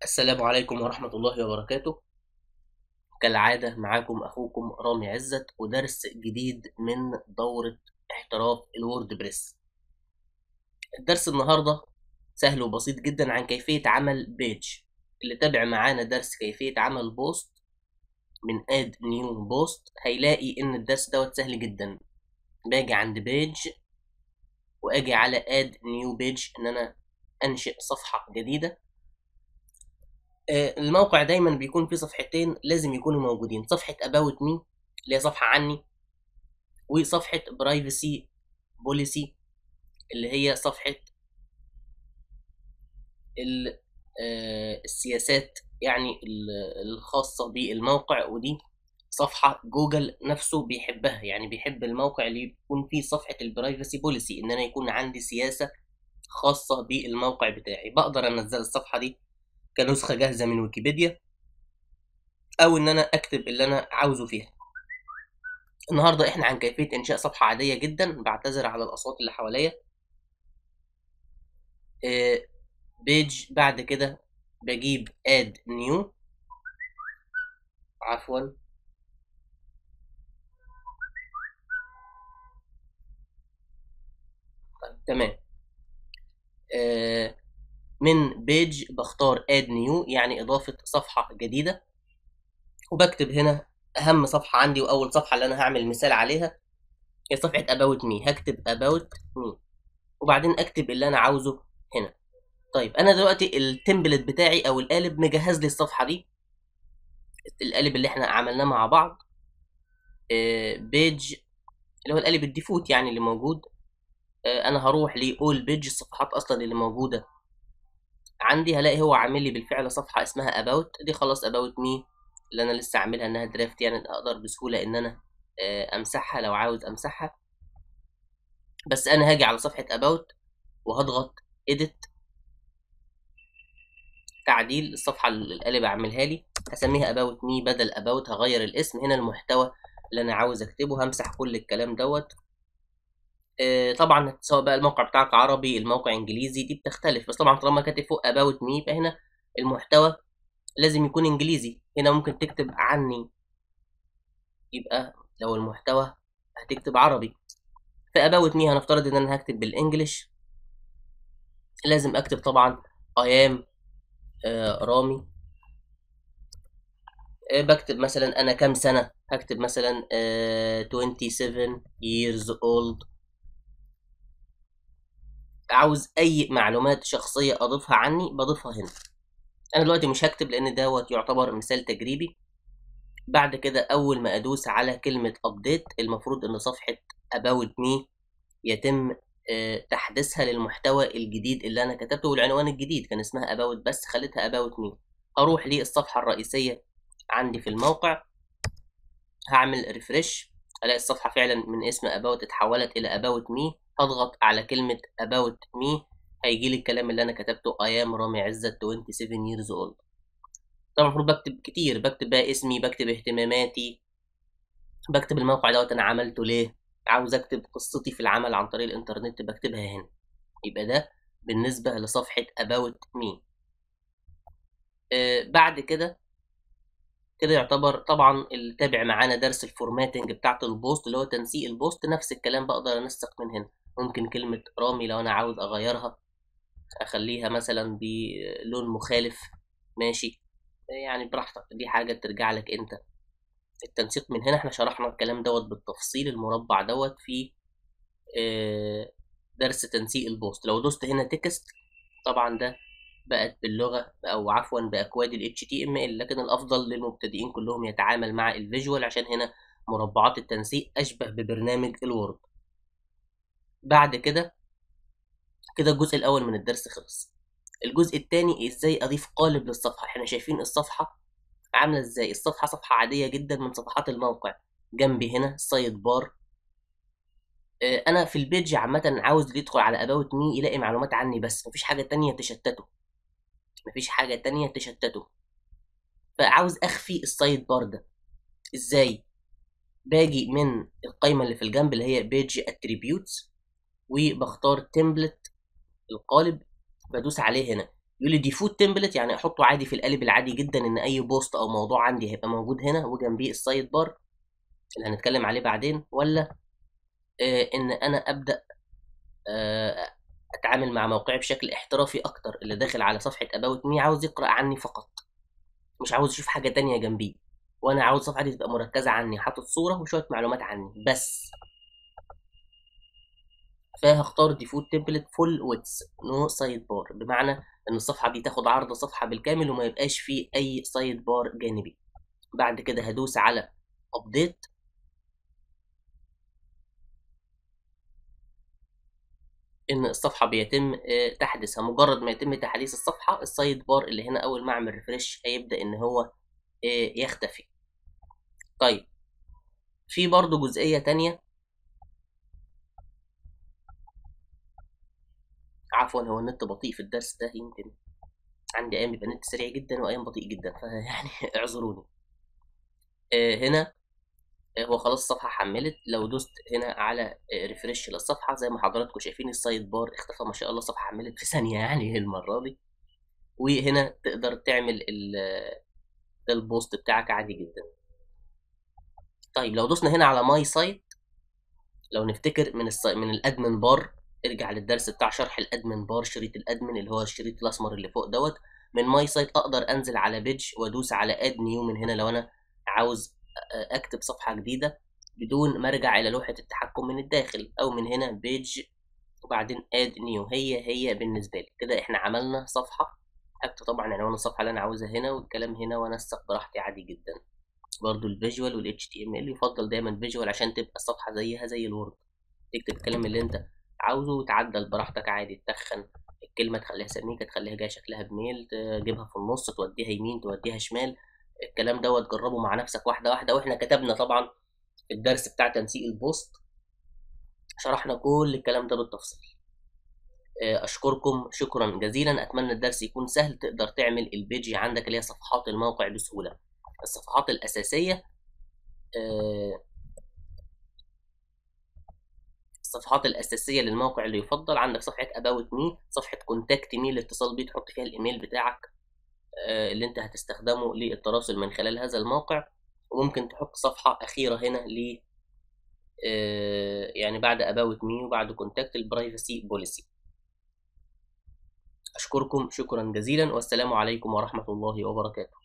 السلام عليكم ورحمة الله وبركاته كالعادة معاكم أخوكم رامي عزت ودرس جديد من دورة احتراف الووردبريس الدرس النهاردة سهل وبسيط جدا عن كيفية عمل بيج اللي تابع معانا درس كيفية عمل بوست من اد نيو بوست هيلاقي ان الدرس دوت سهل جدا باجي عند بيج واجي على اد نيو بيج ان انا انشئ صفحة جديدة آه، الموقع دايما بيكون فيه صفحتين لازم يكونوا موجودين صفحة about me اللي هي صفحة عني وصفحة privacy policy اللي هي صفحة ال- آه، السياسات يعني ال- الخاصة بالموقع ودي صفحة جوجل نفسه بيحبها يعني بيحب الموقع اللي يكون فيه صفحة البرايفسي بوليسي ان انا يكون عندي سياسة خاصة بالموقع بتاعي بقدر انزل الصفحة دي كنسخة جاهزة من ويكيبيديا او ان انا اكتب اللي انا عاوزه فيها النهارده احنا عن كيفيه انشاء صفحه عاديه جدا بعتذر على الاصوات اللي حواليا آه، بيج بعد كده بجيب اد نيو عفوا طيب تمام آه، من بيج بختار اد نيو يعني اضافه صفحه جديده وبكتب هنا اهم صفحه عندي واول صفحه اللي انا هعمل مثال عليها هي صفحه about me هكتب about me وبعدين اكتب اللي انا عاوزه هنا طيب انا دلوقتي التمبلت بتاعي او القالب مجهز لي الصفحه دي القالب اللي احنا عملناه مع بعض بيج اللي هو القالب الديفوت يعني اللي موجود آه، انا هروح لاول بيج الصفحات اصلا اللي موجوده عندي هلاقي هو عامل لي بالفعل صفحه اسمها about دي خلاص about me اللي انا لسه عاملها انها درافت يعني اقدر بسهوله ان انا آه، امسحها لو عاوز امسحها بس انا هاجي على صفحه about وهضغط edit تعديل الصفحه اللي القالب عاملها لي هسميها about me بدل about هغير الاسم هنا المحتوى اللي انا عاوز اكتبه همسح كل الكلام دوت آه، طبعا سواء بقى الموقع بتاعك عربي الموقع انجليزي دي بتختلف بس طبعا طالما كاتب فوق about me يبقى هنا المحتوى لازم يكون انجليزي هنا ممكن تكتب عني يبقى لو المحتوى هتكتب عربي في about me هنفترض ان انا هكتب بالانجلش لازم اكتب طبعا I am آه، رامي آه، بكتب مثلا انا كام سنة هكتب مثلا آه، 27 years old عاوز اي معلومات شخصية اضيفها عني بضيفها هنا انا دلوقتي مش هكتب لان دوت يعتبر مثال تجريبي بعد كده اول ما ادوس على كلمة update المفروض ان صفحة about me يتم آه، تحديثها للمحتوى الجديد اللي انا كتبته والعنوان الجديد كان اسمها about بس خليتها about me اروح للصفحة الرئيسية عندي في الموقع هعمل ريفرش الاقي الصفحة فعلا من اسم about اتحولت الى about me هضغط على كلمة about me هيجي لي الكلام اللي انا كتبته I am رامي عزت 27 years old طبعا المفروض بكتب كتير بكتب بقى اسمي بكتب اهتماماتي بكتب الموقع دوت انا عملته ليه عاوز اكتب قصتي في العمل عن طريق الانترنت بكتبها هنا يبقى ده بالنسبة لصفحة about me آه بعد كده كده يعتبر طبعا اللي تابع معانا درس الفورماتنج بتاعت البوست اللي هو تنسيق البوست نفس الكلام بقدر انسق من هنا ممكن كلمة رامي لو انا عاوز اغيرها اخليها مثلا بلون مخالف ماشي يعني براحتك دي حاجة ترجع لك انت التنسيق من هنا احنا شرحنا الكلام دوت بالتفصيل المربع دوت في آه، درس تنسيق البوست لو دوست هنا تكست طبعا ده بقت باللغة أو عفوا بأكواد ال HTML لكن الأفضل للمبتدئين كلهم يتعامل مع الفيجوال عشان هنا مربعات التنسيق أشبه ببرنامج الوورد بعد كده كده الجزء الأول من الدرس خلص الجزء الثاني إزاي أضيف قالب للصفحة احنا شايفين الصفحة عاملة إزاي الصفحة صفحة عادية جدا من صفحات الموقع جنبي هنا سايد بار آه، أنا في البيج عامة عاوز اللي يدخل على about me يلاقي معلومات عني بس مفيش حاجة تانية تشتته مفيش حاجة تانية تشتته فعاوز أخفي السايد بار ده إزاي باجي من القايمة اللي في الجنب اللي هي بيج اتريبيوتس وبختار تمبلت القالب بدوس عليه هنا يقول لي ديفوت تمبلت يعني احطه عادي في القالب العادي جدا ان اي بوست او موضوع عندي هيبقى موجود هنا وجنبيه السايد بار اللي هنتكلم عليه بعدين ولا آه ان انا ابدا آه اتعامل مع موقعي بشكل احترافي اكتر اللي داخل على صفحه اباوت مي عاوز يقرا عني فقط مش عاوز يشوف حاجه تانية جنبيه وانا عاوز الصفحه دي تبقى مركزه عني حاطط صوره وشويه معلومات عني بس فهختار ديفولت تمبلت فول ويتس نو سايد بار بمعنى ان الصفحه دي تاخد عرض الصفحه بالكامل وما يبقاش فيه اي سايد بار جانبي بعد كده هدوس على ابديت ان الصفحه بيتم تحديثها مجرد ما يتم تحديث الصفحه السايد بار اللي هنا اول ما اعمل ريفرش هيبدا ان هو يختفي طيب في برضو جزئيه تانية عفوا هو النت بطيء في الدرس ده يمكن عندي ايام بيبقى النت سريع جدا وايام بطيء جدا فيعني اعذروني هنا هو خلاص الصفحه حملت لو دوست هنا على ريفرش للصفحه زي ما حضراتكم شايفين السايد بار اختفى ما شاء الله الصفحه حملت في ثانيه يعني المره دي وهنا تقدر تعمل البوست بتاعك عادي جدا طيب لو دوسنا هنا على ماي سايت لو نفتكر من السايت من الادمن بار ارجع للدرس بتاع شرح الادمن بار شريط الادمن اللي هو الشريط الاسمر اللي فوق دوت من ماي سايت اقدر انزل على بيج وادوس على اد نيو من هنا لو انا عاوز اكتب صفحه جديده بدون ما ارجع الى لوحه التحكم من الداخل او من هنا بيج وبعدين اد نيو هي هي بالنسبه لي كده احنا عملنا صفحه اكتب طبعا عنوان الصفحه اللي انا عاوزها هنا والكلام هنا وانسق براحتي عادي جدا برضو الفيجوال والاتش تي ام ال يفضل دايما فيجوال عشان تبقى الصفحه زيها زي الوورد تكتب الكلام اللي انت عاوزه وتعدل براحتك عادي تتخن الكلمه تخليها سميكه تخليها جايه شكلها بميل تجيبها في النص توديها يمين توديها شمال الكلام دوت جربه مع نفسك واحده واحده واحنا كتبنا طبعا الدرس بتاع تنسيق البوست شرحنا كل الكلام ده بالتفصيل اشكركم شكرا جزيلا اتمنى الدرس يكون سهل تقدر تعمل البيج عندك اللي هي صفحات الموقع بسهوله الصفحات الاساسيه الصفحات الاساسيه للموقع اللي يفضل عندك صفحه اباوت مي صفحه كونتاكت مي الاتصال بيه تحط فيها الايميل بتاعك اللي انت هتستخدمه للتواصل من خلال هذا الموقع وممكن تحط صفحه اخيره هنا ل يعني بعد اباوت مي وبعد كونتاكت البرايفسي بوليسي اشكركم شكرا جزيلا والسلام عليكم ورحمه الله وبركاته